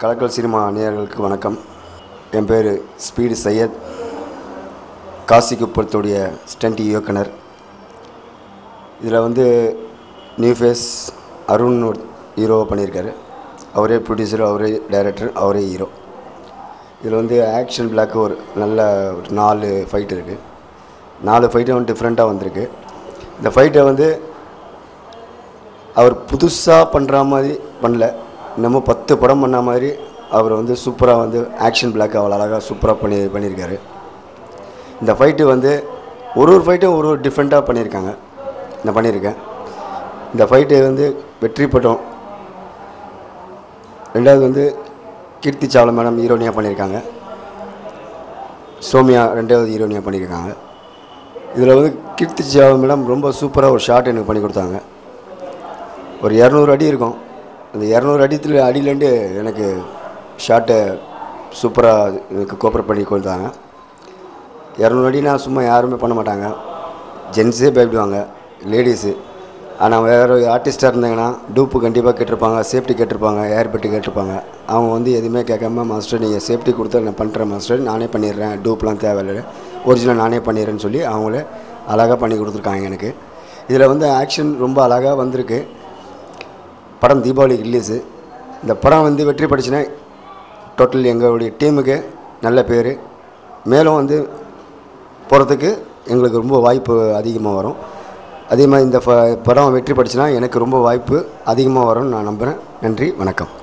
கலக்கல் சினிமா நேயர்களுக்கு வணக்கம் என் பேர் ஸ்பீடு சையத் காசி குப்பத்துடைய ஸ்டண்ட் இயக்குனர் இதில் வந்து நியூ ஃபேஸ் அருண் ஒரு ஹீரோவை பண்ணியிருக்காரு அவரே ப்ரொடியூசர் அவரே டைரக்டர் அவரே ஹீரோ இதில் வந்து ஆக்ஷன் பிளாக் ஒரு நல்ல ஒரு நாலு ஃபைட் இருக்குது நாலு ஃபைட்டும் வந்து டிஃப்ரெண்ட்டாக வந்திருக்கு இந்த ஃபைட்டை வந்து அவர் புதுசாக பண்ணுற மாதிரி பண்ணல நம்ம பத்து படம் பண்ண மாதிரி அவர் வந்து சூப்பராக வந்து ஆக்ஷன் பிளாக் அவ்வளோ அழகாக சூப்பராக பண்ணி பண்ணியிருக்காரு இந்த ஃபைட்டு வந்து ஒரு ஒரு ஃபைட்டும் ஒரு ஒரு டிஃப்ரெண்ட்டாக பண்ணியிருக்காங்க நான் பண்ணியிருக்கேன் இந்த ஃபைட்டு வந்து வெற்றி படம் ரெண்டாவது வந்து கீர்த்தி சாவ்லா மேடம் ஹீரோனியாக பண்ணியிருக்காங்க சோமியா ரெண்டாவது ஹீரோனியாக பண்ணியிருக்காங்க இதில் வந்து கீர்த்தி சாவ்லா மேடம் ரொம்ப சூப்பராக ஒரு ஷாட் எனக்கு பண்ணி கொடுத்தாங்க ஒரு இரநூறு அடி இருக்கும் அந்த இரநூறு அடித்தில் அடியிலேருந்து எனக்கு ஷாட்டை சூப்பராக எனக்கு கோப்பரேட் பண்ணி கொடுத்தாங்க இரநூறு அடினா சும்மா யாருமே பண்ண மாட்டாங்க ஜென்ஸே பயப்படுவாங்க லேடிஸு ஆனால் வேறு ஆர்டிஸ்ட்டாக இருந்தாங்கன்னா டூப்பு கண்டிப்பாக கேட்டிருப்பாங்க சேஃப்டி கேட்டிருப்பாங்க ஏர் பெட்டு கேட்டிருப்பாங்க அவங்க வந்து எதுவுமே கேட்காம மாஸ்டர் நீங்கள் சேஃப்டி கொடுத்தா நான் பண்ணுறேன் மாஸ்டர் நானே பண்ணிடுறேன் டூப்லாம் தேவையில்லை ஒரிஜினல் நானே பண்ணிடுறேன்னு சொல்லி அவங்களே அழகாக பண்ணி கொடுத்துருக்காங்க எனக்கு இதில் வந்து ஆக்ஷன் ரொம்ப அழகாக வந்திருக்கு படம் தீபாவளி ரிலீஸு இந்த படம் வந்து வெற்றி படிச்சுன்னா டோட்டல் எங்களுடைய டீமுக்கு நல்ல பேர் மேலும் வந்து போகிறதுக்கு எங்களுக்கு ரொம்ப வாய்ப்பு அதிகமாக வரும் அதே மாதிரி இந்த ஃப படம் வெற்றி படிச்சுன்னா எனக்கு ரொம்ப வாய்ப்பு அதிகமாக வரும்னு நான் நம்புகிறேன் நன்றி வணக்கம்